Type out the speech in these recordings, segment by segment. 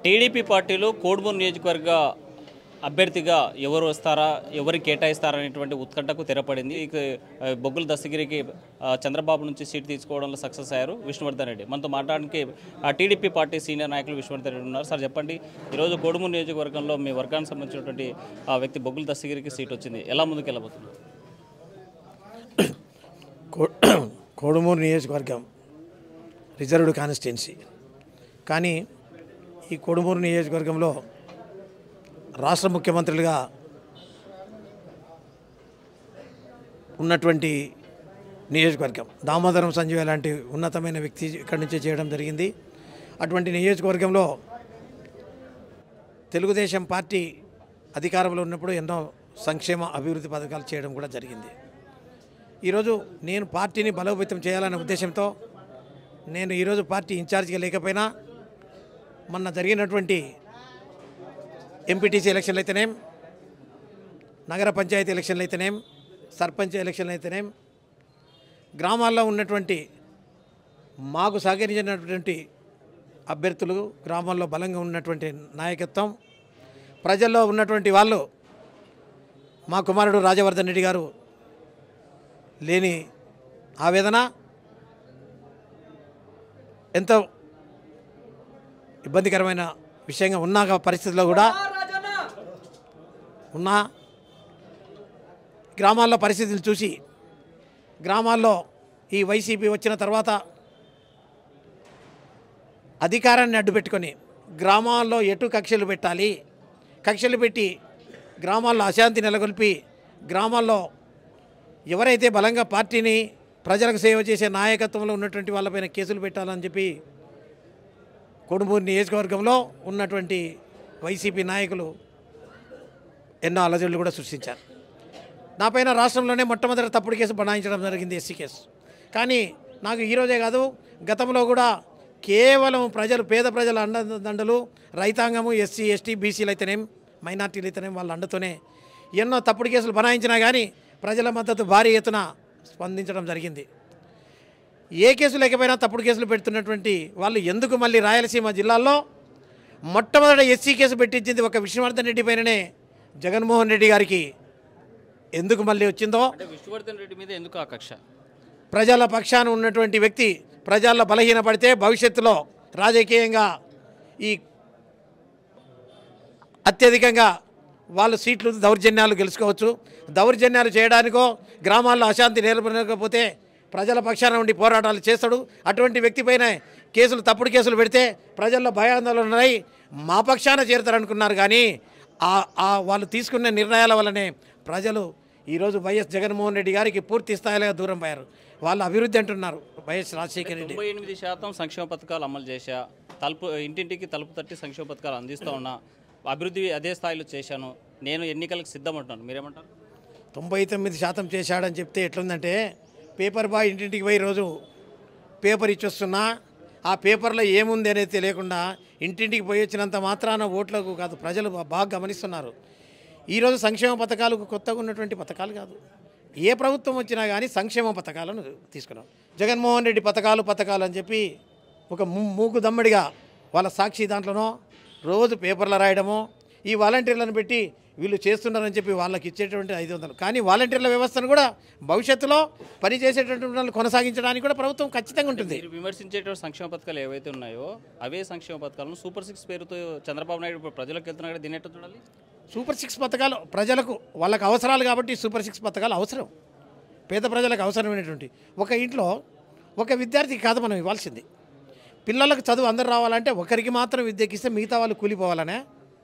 TDP పార్టీలో కోడుమూరు నియోజకవర్గ అభ్యర్థిగా ఎవరు వస్తారా ఎవరు కేటాయిస్తారా అనేటువంటి ఉత్కంఠకు తెరపడింది ఇక ఆ, బొగ్గుల దస్తగిరికి ఆ, చంద్రబాబు నుంచి సీట్ తీసుకోవడంలో సక్సెస్ అయ్యారు విష్ణువర్ధన్ రెడ్డి మనతో మాట్లాడడానికి ఆ టీడీపీ పార్టీ సీనియర్ నాయకులు విష్ణువర్ధన్ రెడ్డి ఉన్నారు సార్ చెప్పండి ఈరోజు కోడుమూరు నియోజకవర్గంలో మీ వర్గానికి సంబంధించినటువంటి ఆ వ్యక్తి బొగ్గుల దస్తగిరికి సీట్ వచ్చింది ఎలా ముందుకు వెళ్ళబోతుంది కో- కోడుమూరు నియోజకవర్గం రిజర్వ్డ్ కాన్స్టిట్యున్సీ కానీ ఈ కోడుమూరు నియోజకవర్గంలో రాష్ట్ర ముఖ్యమంత్రులుగా ఉన్నటువంటి నియోజకవర్గం దామోదరం సంజయ్ లాంటి ఉన్నతమైన వ్యక్తి ఇక్కడి నుంచే చేయడం జరిగింది అటువంటి నియోజకవర్గంలో తెలుగుదేశం పార్టీ అధికారంలో ఉన్నప్పుడు ఎన్నో సంక్షేమ అభివృద్ధి పథకాలు చేయడం కూడా జరిగింది ఈరోజు నేను పార్టీని బలోపేతం చేయాలనే ఉద్దేశంతో నేను ఈరోజు పార్టీ ఇన్ఛార్జిగా లేకపోయినా మొన్న జరిగినటువంటి ఎంపీటీసీ ఎలక్షన్లు అయితేనేం నగర పంచాయతీ ఎలక్షన్లు అయితేనేం సర్పంచ్ ఎలక్షన్లు అయితేనేం గ్రామాల్లో ఉన్నటువంటి మాకు సహకరించినటువంటి అభ్యర్థులు గ్రామాల్లో బలంగా ఉన్నటువంటి నాయకత్వం ప్రజల్లో ఉన్నటువంటి వాళ్ళు మా కుమారుడు రాజవర్ధన్ రెడ్డి గారు లేని ఆవేదన ఎంతో ఇబ్బందికరమైన విషయంగా ఉన్న పరిస్థితిలో కూడా ఉన్న గ్రామాల్లో పరిస్థితులు చూసి గ్రామాల్లో ఈ వైసీపీ వచ్చిన తర్వాత అధికారాన్ని అడ్డుపెట్టుకొని గ్రామాల్లో ఎటు కక్షలు పెట్టాలి కక్షలు పెట్టి గ్రామాల్లో అశాంతి నెలకొల్పి గ్రామాల్లో ఎవరైతే బలంగా పార్టీని ప్రజలకు సేవ చేసే నాయకత్వంలో ఉన్నటువంటి వాళ్ళపైన కేసులు పెట్టాలని చెప్పి కొడుమూరు నియోజకవర్గంలో ఉన్నటువంటి వైసీపీ నాయకులు ఎన్నో అలజడులు కూడా సృష్టించారు నా పైన రాష్ట్రంలోనే మొట్టమొదటి తప్పుడు కేసు బనాయించడం జరిగింది ఎస్సీ కేసు కానీ నాకు ఈరోజే కాదు గతంలో కూడా కేవలం ప్రజలు పేద ప్రజల అండదండలు రైతాంగము ఎస్సీ ఎస్టీ బీసీలు అయితేనేం మైనార్టీలు అయితేనేం వాళ్ళ అండతోనే ఎన్నో తప్పుడు కేసులు బనాయించినా కానీ ప్రజల మద్దతు భారీ ఎత్తున స్పందించడం జరిగింది ఏ కేసు లేకపోయినా తప్పుడు కేసులు పెడుతున్నటువంటి వాళ్ళు ఎందుకు మళ్ళీ రాయలసీమ జిల్లాల్లో మొట్టమొదట ఎస్సీ కేసు పెట్టించింది ఒక విష్ణువర్ధన్ రెడ్డి పైననే జగన్మోహన్ రెడ్డి గారికి ఎందుకు మళ్ళీ వచ్చిందో అంటే విష్ణువర్ధన్ రెడ్డి మీద ఎందుకు ఆ కక్ష ప్రజల పక్షాన ఉన్నటువంటి వ్యక్తి ప్రజల్లో బలహీనపడితే భవిష్యత్తులో రాజకీయంగా ఈ అత్యధికంగా వాళ్ళు సీట్లు దౌర్జన్యాలు గెలుచుకోవచ్చు దౌర్జన్యాలు చేయడానికో గ్రామాల్లో అశాంతి నెలకొనకపోతే ప్రజల పక్షాన ఉండి పోరాటాలు చేస్తాడు అటువంటి వ్యక్తిపైన కేసులు తప్పుడు కేసులు పెడితే ప్రజల్లో భయాందోళన ఉన్నాయి మా పక్షాన చేరుతారనుకున్నారు కానీ ఆ ఆ వాళ్ళు తీసుకున్న నిర్ణయాల వల్లనే ప్రజలు ఈరోజు వైఎస్ జగన్మోహన్ రెడ్డి గారికి పూర్తి స్థాయిలో దూరం పోయారు వాళ్ళు అభివృద్ధి అంటున్నారు వైఎస్ రాజశేఖర రెడ్డి తొంభై ఎనిమిది శాతం సంక్షేమ పథకాలు అమలు చేశా తలుపు ఇంటింటికి తలుపు తట్టి సంక్షేమ పథకాలు అందిస్తూ ఉన్నా అభివృద్ధి అదే స్థాయిలో చేశాను నేను ఎన్నికలకు సిద్ధమంటున్నాను మీరేమంటారు తొంభై తొమ్మిది శాతం చేశాడని చెప్తే ఎట్లుందంటే పేపర్ బాయ్ ఇంటింటికి పోయి రోజు పేపర్ ఇచ్చొస్తున్నా ఆ పేపర్లో ఏముంది అనేది తెలియకుండా ఇంటింటికి పోయి వచ్చినంత మాత్రాన ఓట్లకు కాదు ప్రజలు బా- బాగా గమనిస్తున్నారు ఈరోజు సంక్షేమ పథకాలకు కొత్తగా ఉన్నటువంటి పథకాలు కాదు ఏ ప్రభుత్వం వచ్చినా కానీ సంక్షేమ పథకాలను తీసుకున్నాం జగన్మోహన్ రెడ్డి పథకాలు పథకాలు అని చెప్పి ఒక ము- మూకు దమ్మడిగా వాళ్ళ సాక్షి దాంట్లోనో రోజు పేపర్లు రాయడమో ఈ వాలంటీర్లను పెట్టి వీళ్ళు చేస్తున్నారని చెప్పి వాళ్ళకి ఇచ్చేటువంటి ఐదు వందలు కానీ వాలంటీర్ల వ్యవస్థను కూడా భవిష్యత్తులో పనిచేసేటటువంటి వాళ్ళు కొనసాగించడానికి కూడా ప్రభుత్వం ఖచ్చితంగా ఉంటుంది మీరు విమర్శించేటువంటి సంక్షేమ పథకాలు ఏవైతే ఉన్నాయో అవే సంక్షేమ పథకాలను సూపర్ సిక్స్ పేరుతో చంద్రబాబు నాయుడు ఇప్పుడు ప్రజలకు వెళ్తున్నా కూడా దీన్ని ఎట్లా చూడాలి సూపర్ సిక్స్ పథకాలు ప్రజలకు వాళ్ళకి అవసరాలు కాబట్టి సూపర్ సిక్స్ పథకాలు అవసరం పేద ప్రజలకు అవసరమైనటువంటి ఒక ఇంట్లో ఒక విద్యార్థికి కాదు మనం ఇవ్వాల్సింది పిల్లలకు చదువు అందరు రావాలంటే ఒకరికి మాత్రం విద్యకిస్తే మిగతా వాళ్ళు కూలిపోవాలనే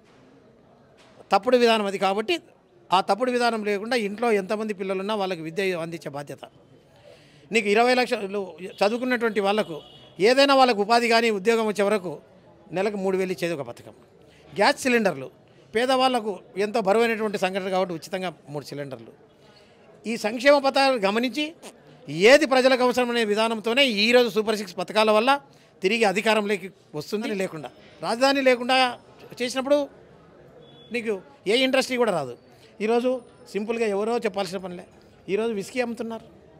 తప్పుడు విధానం అది కాబట్టి ఆ తప్పుడు విధానం లేకుండా ఇంట్లో ఎంతమంది పిల్లలున్నా వాళ్ళకి విద్య అందించే బాధ్యత నీకు ఇరవై లక్షలు చదువుకున్నటువంటి వాళ్ళకు ఏదైనా వాళ్ళకు ఉపాధి కానీ ఉద్యోగం వచ్చే వరకు నెలకు మూడు వేలు ఇచ్చేది ఒక పథకం గ్యాస్ సిలిండర్లు పేదవాళ్లకు ఎంతో బరువైనటువంటి సంఘటన కాబట్టి ఉచితంగా మూడు సిలిండర్లు ఈ సంక్షేమ పథకాలు గమనించి ఏది ప్రజలకు అవసరమనే విధానంతోనే ఈరోజు సూపర్ సిక్స్ పథకాల వల్ల తిరిగి అధికారంలోకి వస్తుంది లేకుండా రాజధాని లేకుండా చేసినప్పుడు నీకు ఏ ఇండస్ట్రీ కూడా రాదు ఈరోజు సింపుల్గా ఎవరో చెప్పాల్సిన పనిలే ఈరోజు విస్కీ అమ్ముతున్నారు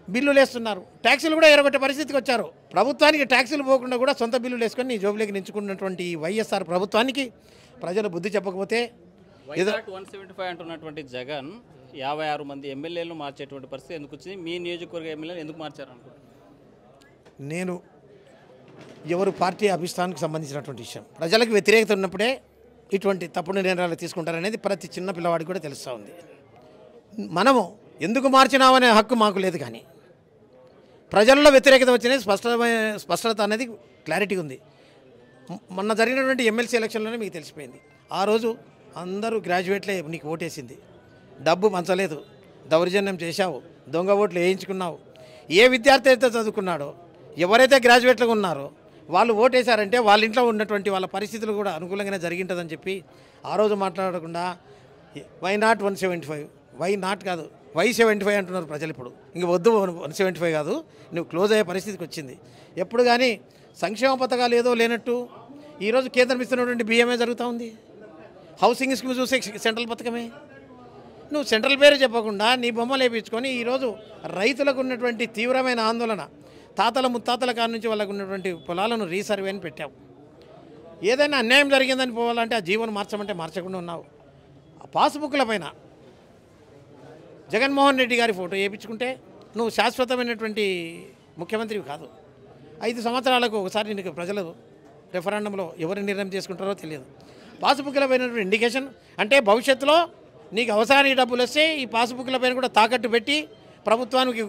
బిల్లులు వేస్తున్నారు ట్యాక్సీలు కూడా ఎరగొట్టే పరిస్థితికి వచ్చారు ప్రభుత్వానికి ట్యాక్సీలు పోకుండా కూడా సొంత బిల్లులు వేసుకొని నీ జోబులోకి నించుకున్నటువంటి ఈ వైఎస్ఆర్ ప్రభుత్వానికి ప్రజలు బుద్ధి చెప్పకపోతే వైజాగ్ వన్ సెవెంటీ ఫైవ్ అంటున్నటువంటి జగన్ యాభై ఆరు మంది ఎమ్మెల్యేలు మార్చేటువంటి పరిస్థితి ఎందుకు వచ్చింది మీ నియోజకవర్గ ఎమ్మెల్యేలు ఎందుకు మార్చారు అనుకుంటున్నారు నేను ఎవరు పార్టీ అభిష్టానికి సంబంధించినటువంటి విషయం ప్రజలకు వ్యతిరేకత ఉన్నప్పుడే ఇటువంటి తప్పుడు నిర్ణయాలు తీసుకుంటారనేది ప్రతి చిన్న పిల్లవాడికి కూడా తెలుస్తూ ఉంది మనము ఎందుకు మార్చినామనే హక్కు మాకు లేదు కానీ ప్రజల్లో వ్యతిరేకత వచ్చినది స్పష్టమైన స్పష్టత అనేది క్లారిటీ ఉంది మ- మొన్న జరిగినటువంటి ఎమ్మెల్సీ ఎలక్షన్లోనే మీకు తెలిసిపోయింది ఆ రోజు అందరూ గ్రాడ్యుయేట్లే నీకు ఓటేసింది డబ్బు పంచలేదు దౌర్జన్యం చేశావు దొంగ ఓట్లు వేయించుకున్నావు ఏ విద్యార్థి అయితే చదువుకున్నాడో ఎవరైతే గ్రాడ్యుయేట్లుగా ఉన్నారో వాళ్ళు ఓటేశారంటే వాళ్ళ ఇంట్లో ఉన్నటువంటి వాళ్ళ పరిస్థితులు కూడా అనుకూలంగానే జరిగింటుందని చెప్పి ఆ రోజు మాట్లాడకుండా why not one seventy five why not కాదు వై సెవెంటీ ఫైవ్ అంటున్నారు ప్రజలు ఇప్పుడు ఇంక వద్దు వన్ సెవెంటీ ఫైవ్ కాదు నువ్వు క్లోజ్ అయ్యే పరిస్థితికి వచ్చింది ఎప్పుడు కానీ సంక్షేమ పథకాలు ఏదో లేనట్టు ఈరోజు కేంద్రం ఇస్తున్నటువంటి బియ్యమే జరుగుతూ ఉంది హౌసింగ్ స్కీమ్ చూసే సెంట్రల్ పథకమే నువ్వు సెంట్రల్ పేరు చెప్పకుండా నీ బొమ్మలు వేయించుకొని ఈరోజు రైతులకు ఉన్నటువంటి తీవ్రమైన ఆందోళన తాతల ముత్తాతల కాడ నుంచి వాళ్ళకు ఉన్నటువంటి పొలాలను రీసర్వే అని పెట్టావు ఏదైనా అన్యాయం జరిగిందని పోవాలంటే ఆ జీవనం మార్చమంటే మార్చకుండా ఉన్నావు ఆ పాస్బుక్ల పైన జగన్మోహన్ రెడ్డి గారి ఫోటో వేయించుకుంటే నువ్వు శాశ్వతమైనటువంటి ముఖ్యమంత్రివి కాదు ఐదు సంవత్సరాలకు ఒకసారి నీకు ప్రజలు రెఫరెండంలో ఎవరు నిర్ణయం చేసుకుంటారో తెలియదు పాస్బుక్ల పైన ఇండికేషన్ అంటే భవిష్యత్తులో నీకు అవసరానికి డబ్బులు వస్తే ఈ పాస్బుక్ల పైన కూడా తాకట్టు పెట్టి ప్రభుత్వానికి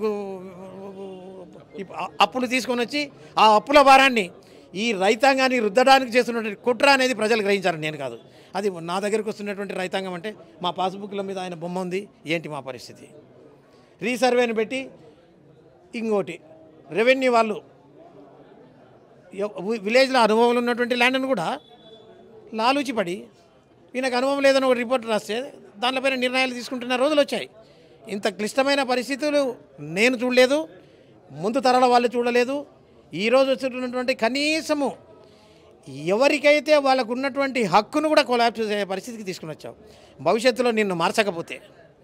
ఈ అప్పులు తీసుకొని వచ్చి ఆ అప్పుల భారాన్ని ఈ రైతాంగాన్ని రుద్దడానికి చేస్తున్నటువంటి కుట్ర అనేది ప్రజలు గ్రహించారు నేను కాదు అది నా దగ్గరికి వస్తున్నటువంటి రైతాంగం అంటే మా పాస్బుక్ల మీద ఆయన బొమ్మ ఉంది ఏంటి మా పరిస్థితి రీసర్వేని పెట్టి ఇంకోటి రెవెన్యూ వాళ్ళు ఎవ- వి- విలేజ్లో అనుభవం ఉన్నటువంటి ల్యాండ్ను కూడా లాలూచిపడి ఈయనకు అనుభవం లేదని ఒక రిపోర్ట్ రాస్తే దానిపైన నిర్ణయాలు తీసుకుంటున్న రోజులు వచ్చాయి ఇంత క్లిష్టమైన పరిస్థితులు నేను చూడలేదు ముందు తరాల వాళ్ళు చూడలేదు ఈరోజు వచ్చేటటువంటి కనీసము ఎవరికైతే వాళ్ళకు ఉన్నటువంటి హక్కును కూడా కొలాప్స్ చేసే పరిస్థితికి తీసుకుని వచ్చావు భవిష్యత్తులో నిన్ను మార్చకపోతే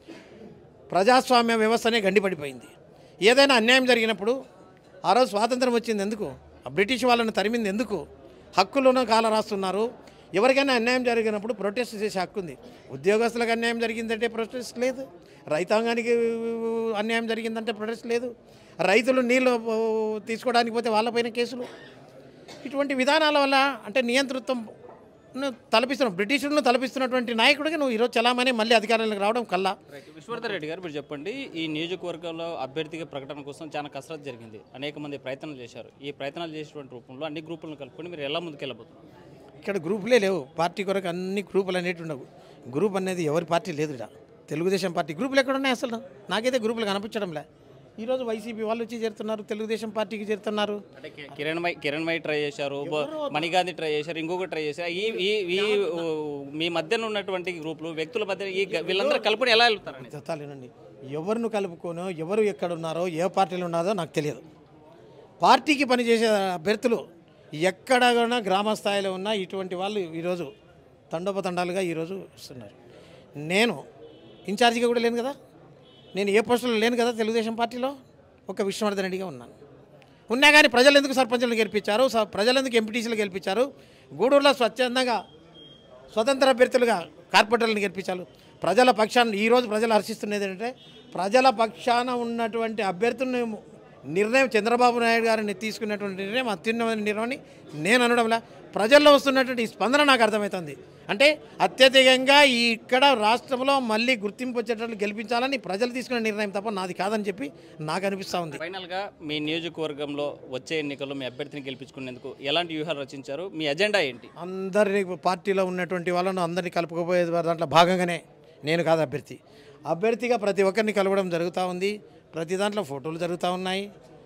ప్రజాస్వామ్య వ్యవస్థనే గండిపడిపోయింది ఏదైనా అన్యాయం జరిగినప్పుడు ఆ రోజు స్వాతంత్రం వచ్చింది ఎందుకు ఆ బ్రిటిష్ వాళ్ళని తరిమింది ఎందుకు హక్కులను కాల రాస్తున్నారు ఎవరికైనా అన్యాయం జరిగినప్పుడు ప్రొటెస్ట్ చేసే హక్కు ఉంది ఉద్యోగస్తులకు అన్యాయం జరిగిందంటే ప్రొటెస్ట్ లేదు రైతాంగానికి అన్యాయం జరిగిందంటే ప్రొటెస్ట్ లేదు రైతులు నీళ్ళు ఆ, తీసుకోవడానికి పోతే వాళ్ళపైన కేసులు ఇటువంటి విధానాల వల్ల అంటే నియంతృత్వం తలపిస్తున్నాం బ్రిటిషులను తలపిస్తున్నటువంటి నాయకుడికి నువ్వు ఈరోజు చలామణి మళ్ళీ అధికారంలోకి రావడం కల్లా విశ్వవర్ధన్ రెడ్డి గారు మీరు చెప్పండి ఈ నియోజకవర్గంలో అభ్యర్థిగా ప్రకటన కోసం చాలా కసరత్తు జరిగింది అనేక మంది ప్రయత్నాలు చేశారు ఈ ప్రయత్నాలు చేసేటువంటి రూపంలో అన్ని గ్రూపులను కలుపుకొని మీరు ఎలా ముందుకెళ్ళబోతున్నారు ఇక్కడ గ్రూపులే లేవు పార్టీ కొరకు అన్ని గ్రూపులు అనేవి ఉండవు గ్రూప్ అనేది ఎవరి పార్టీ లేదు ఇక్కడ తెలుగుదేశం పార్టీ గ్రూపులు ఎక్కడ ఉన్నాయి అసలు నాకైతే గ్రూపులు కనిపించడంలే ఈరోజు వైసీపీ వాళ్ళు వచ్చి చేరుతున్నారు తెలుగుదేశం పార్టీకి చేరుతున్నారు అంటే కి- కిరణ్ మై కిరణ్ మై ట్రై చేశారు బ- మణిగాంధీ ట్రై చేశారు ఇంకొక ట్రై చేశారు ఈ ఈ ఈ ఊ, మీ మధ్యన ఉన్నటువంటి గ్రూపులు వ్యక్తుల మధ్య ఈ గ- వీళ్ళందరూ కలుపుకొని ఎలా వెళ్తారని చెప్తాలేనండి ఎవరిని కలుపుకోనో ఎవరు ఎక్కడ ఉన్నారో ఏ పార్టీలో ఉన్నారో నాకు తెలియదు పార్టీకి పనిచేసే అభ్యర్థులు ఎక్కడ కూడా గ్రామ స్థాయిలో ఉన్న ఇటువంటి వాళ్ళు ఈరోజు తండోపతండాలుగా ఈరోజు వస్తున్నారు నేను ఇన్ఛార్జిగా కూడా లేను కదా నేను ఏ పోస్టులో లేను కదా తెలుగుదేశం పార్టీలో ఒక విష్ణువర్ధన్ రెడ్డిగా ఉన్నాను ఉన్నా కానీ ప్రజలు ఎందుకు సర్పంచులను గెలిపించారు స- ప్రజలు ఎందుకు ఎంపీటీసీలు గెలిపించారు గూడూరులో స్వచ్ఛందంగా స్వతంత్ర అభ్యర్థులుగా కార్పొరేటర్లను గెలిపించారు ప్రజల పక్షాన్ని ఈరోజు ప్రజలు హర్షిస్తున్నది ఏంటంటే ప్రజల పక్షాన ఉన్నటువంటి అభ్యర్థులను నిర్ణయం చంద్రబాబు నాయుడు గారిని తీసుకున్నటువంటి నిర్ణయం అత్యున్నత నిర్ణయం అని నేను అనడంలా ప్రజల్లో వస్తున్నటువంటి ఈ స్పందన నాకు అర్థమవుతుంది అంటే అత్యధికంగా ఈ ఇక్కడ రాష్ట్రంలో మళ్ళీ గుర్తింపు వచ్చేటట్లు గెలిపించాలని ప్రజలు తీసుకున్న నిర్ణయం తప్ప నాది కాదని చెప్పి నాకు అనిపిస్తూ ఉంది ఫైనల్గా మీ నియోజకవర్గంలో వచ్చే ఎన్నికల్లో మీ అభ్యర్థిని గెలిపించుకునేందుకు ఎలాంటి వ్యూహాలు రచించారు మీ ఎజెండా ఏంటి అందరినీ పార్టీలో ఉన్నటువంటి వాళ్ళను అందరినీ కలుపుకోపోయే దాంట్లో భాగంగానే నేను కాదు అభ్యర్థి అభ్యర్థిగా ప్రతి ఒక్కరిని కలవడం జరుగుతూ ఉంది ప్రతి దాంట్లో ఫోటోలు జరుగుతూ ఉన్నాయి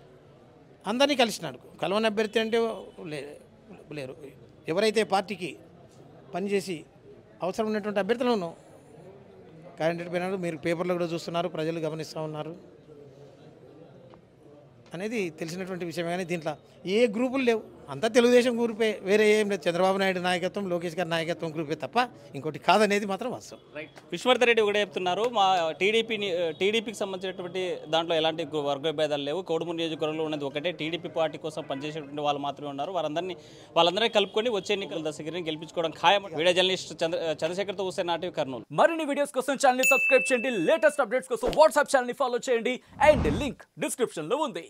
అందరినీ కలిసినాడు కలవని అభ్యర్థి అంటే లే లేరు ఎవరైతే పార్టీకి పనిచేసి అవసరం ఉన్నటువంటి అభ్యర్థులను క్యాండిడేట్ పోయినారు మీరు పేపర్లో కూడా చూస్తున్నారు ప్రజలు గమనిస్తూ ఉన్నారు అనేది తెలిసినటువంటి విషయమే కానీ దీంట్లో ఏ గ్రూపులు లేవు అంతా తెలుగుదేశం గ్రూపే వేరే ఏం లేదు చంద్రబాబు నాయుడు నాయకత్వం లోకేష్ గారి నాయకత్వం గ్రూపే తప్ప ఇంకోటి కాదనేది మాత్రం వాస్తవం రైట్ విశ్వవర్ధన్ రెడ్డి ఒకటే చెప్తున్నారు మా టీడీపీని టీడీపీకి సంబంధించినటువంటి దాంట్లో ఎలాంటి గు- వర్గ భేదాలు లేవు కోడుమూరు నియోజకవర్గంలో ఉన్నది ఒకటే టీడీపీ పార్టీ కోసం పనిచేసేటువంటి వాళ్ళు మాత్రమే ఉన్నారు వారందరినీ వాళ్ళందరినీ కలుపుకొని వచ్చే ఎన్నికల దశగిరిని గెలిపించుకోవడం ఖాయం వీడియో జర్నలిస్ట్ చంద్ర చంద్రశేఖర్తో హుసేన్ నాటివ్ కర్నూలు మరిన్ని వీడియోస్ కోసం ఛానల్ ని సబ్స్క్రైబ్ చేయండి లేటెస్ట్ అప్డేట్స్ కోసం వాట్సాప్ ఛానల్ ని ఫాలో చేయండి అండ్ లింక్ డిస్క్రిప్షన్ లో ఉంది